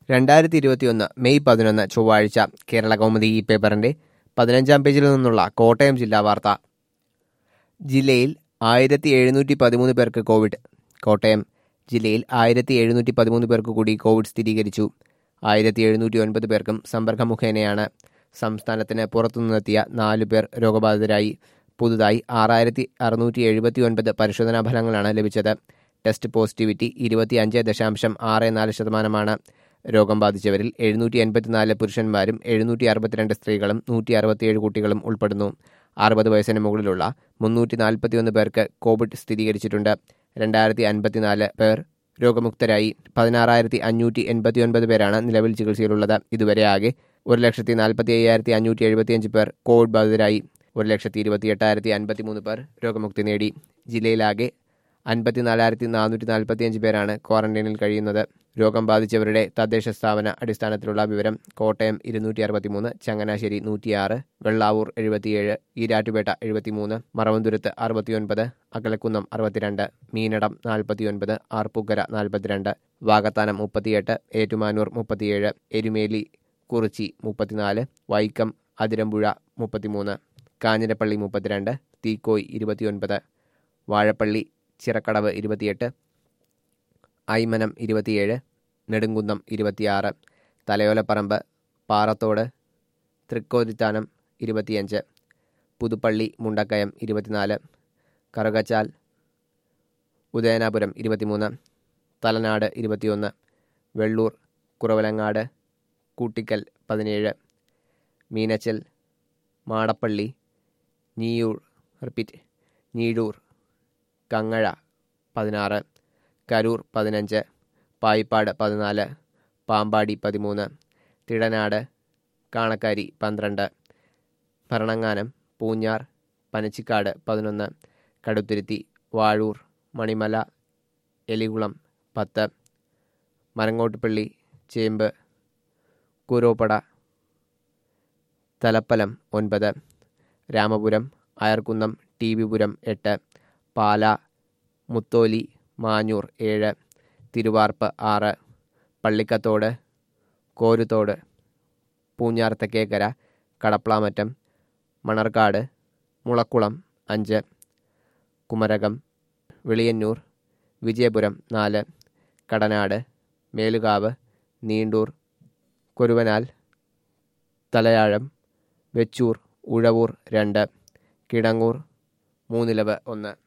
രണ്ടായിരത്തി ഇരുപത്തിയൊന്ന് മെയ് പതിനൊന്ന് ചൊവ്വാഴ്ച കേരള കൗമുദി ഈ പേപ്പറിന്റെ പതിനഞ്ചാം പേജിൽ നിന്നുള്ള കോട്ടയം ജില്ലാ വാർത്ത ജില്ലയിൽ ആയിരത്തി എഴുന്നൂറ്റി പതിമൂന്ന് പേർക്ക് കോവിഡ് കോട്ടയം ജില്ലയിൽ ആയിരത്തി എഴുന്നൂറ്റി പതിമൂന്ന് പേർക്ക് കൂടി കോവിഡ് സ്ഥിരീകരിച്ചു ആയിരത്തി എഴുന്നൂറ്റി ഒൻപത് പേർക്കും സമ്പർക്ക മുഖേനയാണ് സംസ്ഥാനത്തിന് പുറത്തുനിന്നെത്തിയ നാലു പേർ രോഗബാധിതരായി പുതുതായി ആറായിരത്തി അറുന്നൂറ്റി എഴുപത്തി ഒൻപത് പരിശോധനാ ഫലങ്ങളാണ് ലഭിച്ചത് ടെസ്റ്റ് പോസിറ്റിവിറ്റി ഇരുപത്തി അഞ്ച് ദശാംശം ആറ് നാല് ശതമാനമാണ് രോഗം ബാധിച്ചവരിൽ എഴുന്നൂറ്റി എൺപത്തിനാല് പുരുഷന്മാരും എഴുന്നൂറ്റി അറുപത്തിരണ്ട് സ്ത്രീകളും നൂറ്റി അറുപത്തിയേഴ് കുട്ടികളും ഉൾപ്പെടുന്നു അറുപത് വയസ്സിന് മുകളിലുള്ള മുന്നൂറ്റി നാൽപ്പത്തിയൊന്ന് പേർക്ക് കോവിഡ് സ്ഥിരീകരിച്ചിട്ടുണ്ട് രണ്ടായിരത്തി അൻപത്തിനാല് പേർ രോഗമുക്തരായി പതിനാറായിരത്തി അഞ്ഞൂറ്റി എൺപത്തിയൊൻപത് പേരാണ് നിലവിൽ ചികിത്സയിലുള്ളത് ഇതുവരെ ആകെ ഒരു ലക്ഷത്തി നാൽപ്പത്തി അയ്യായിരത്തി അഞ്ഞൂറ്റി എഴുപത്തിയഞ്ച് പേർ കോവിഡ് ബാധിതരായി ഒരു ലക്ഷത്തി ഇരുപത്തി എട്ടായിരത്തി അൻപത്തിമൂന്ന് പേർ രോഗമുക്തി നേടി ജില്ലയിലാകെ അൻപത്തിനാലായിരത്തി നാനൂറ്റി നാൽപ്പത്തിയഞ്ച് പേരാണ് ക്വാറന്റൈനിൽ കഴിയുന്നത് രോഗം ബാധിച്ചവരുടെ തദ്ദേശ സ്ഥാപന അടിസ്ഥാനത്തിലുള്ള വിവരം കോട്ടയം ഇരുന്നൂറ്റി അറുപത്തിമൂന്ന് ചങ്ങനാശ്ശേരി നൂറ്റിയാറ് വെള്ളാവൂർ എഴുപത്തിയേഴ് ഈരാറ്റുപേട്ട എഴുപത്തിമൂന്ന് മറവന്തുരത്ത് അറുപത്തിയൊൻപത് അകലക്കുന്നം അറുപത്തിരണ്ട് മീനടം നാൽപ്പത്തിയൊൻപത് ആർപ്പുക്കര നാൽപ്പത്തിരണ്ട് വാകത്താനം മുപ്പത്തിയെട്ട് ഏറ്റുമാനൂർ മുപ്പത്തിയേഴ് എരുമേലി കുറിച്ചി മുപ്പത്തിനാല് വൈക്കം അതിരമ്പുഴ മുപ്പത്തിമൂന്ന് കാഞ്ഞിരപ്പള്ളി മുപ്പത്തിരണ്ട് തീക്കോയ് ഇരുപത്തിയൊൻപത് വാഴപ്പള്ളി ചിറക്കടവ് ഇരുപത്തിയെട്ട് ഐമനം ഇരുപത്തിയേഴ് നെടുങ്കുന്നം ഇരുപത്തിയാറ് തലയോലപ്പറമ്പ് പാറത്തോട് തൃക്കോതിത്താനം ഇരുപത്തിയഞ്ച് പുതുപ്പള്ളി മുണ്ടക്കയം ഇരുപത്തിനാല് കറുകച്ചാൽ ഉദയനാപുരം ഇരുപത്തിമൂന്ന് തലനാട് ഇരുപത്തിയൊന്ന് വെള്ളൂർ കുറവലങ്ങാട് കൂട്ടിക്കൽ പതിനേഴ് മീനച്ചൽ മാടപ്പള്ളി ഞീയൂർ റിപ്പീറ്റ് ഞീഴൂർ കങ്ങഴ പതിനാറ് കരൂർ പതിനഞ്ച് പായിപ്പാട് പതിനാല് പാമ്പാടി പതിമൂന്ന് തിടനാട് കാണക്കാരി പന്ത്രണ്ട് ഭരണങ്ങാനം പൂഞ്ഞാർ പനച്ചിക്കാട് പതിനൊന്ന് കടുത്തുരുത്തി വാഴൂർ മണിമല എലികുളം പത്ത് മരങ്ങോട്ടുപള്ളി ചേമ്പ് കുരോപ്പട തലപ്പലം ഒൻപത് രാമപുരം അയർക്കുന്നം ടി വിപുരം എട്ട് പാല മുത്തോലി മാഞ്ഞൂർ ഏഴ് തിരുവാർപ്പ് ആറ് പള്ളിക്കത്തോട് കോരുത്തോട് പൂഞ്ഞാർ തെക്കേക്കര കടപ്ലാമറ്റം മണർക്കാട് മുളക്കുളം അഞ്ച് കുമരകം വെളിയന്നൂർ വിജയപുരം നാല് കടനാട് മേലുകാവ് നീണ്ടൂർ കൊരുവനാൽ തലയാഴം വെച്ചൂർ ഉഴവൂർ രണ്ട് കിടങ്ങൂർ മൂന്നിലവ് ഒന്ന്